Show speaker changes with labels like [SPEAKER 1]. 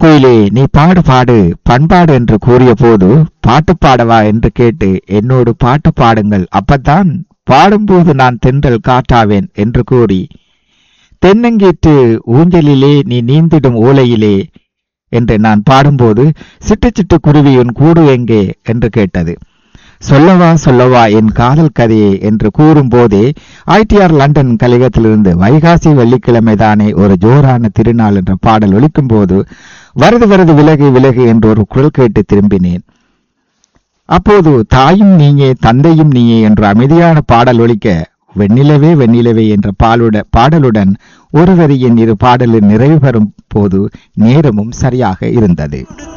[SPEAKER 1] குயிலே நீ பாடு பாடு பண்பாடு என்று கூறிய போது பாட்டு பாடவா என்று கேட்டு என்னோடு பாட்டு பாடுங்கள் அப்பத்தான் பாடும்போது நான் தென்றல் காட்டாவேன் என்று கூறி தென்னங்கீற்று ஊஞ்சலிலே நீ நீந்திடும் ஓலையிலே என்று நான் பாடும்போது சிட்டு சிட்டு குருவி உன் கூடு எங்கே என்று கேட்டது சொல்லவா சொல்லவா என் காதல் கதையே என்று கூறும்போதே ஐடிஆர் லண்டன் கழகத்திலிருந்து வைகாசி வெள்ளிக்கிழமை தானே ஒரு ஜோரான திருநாள் என்ற பாடல் ஒலிக்கும் போது வருது வருது விலகு விலகு என்று ஒரு குரல் கேட்டு திரும்பினேன் அப்போது தாயும் நீயே தந்தையும் நீயே என்ற அமைதியான பாடல் ஒலிக்க வெண்ணிலவே வெண்ணிலவே என்ற பாலுட பாடலுடன் ஒரு வரியின் இரு பாடலில் நிறைவு பெறும் போது நேரமும் சரியாக இருந்தது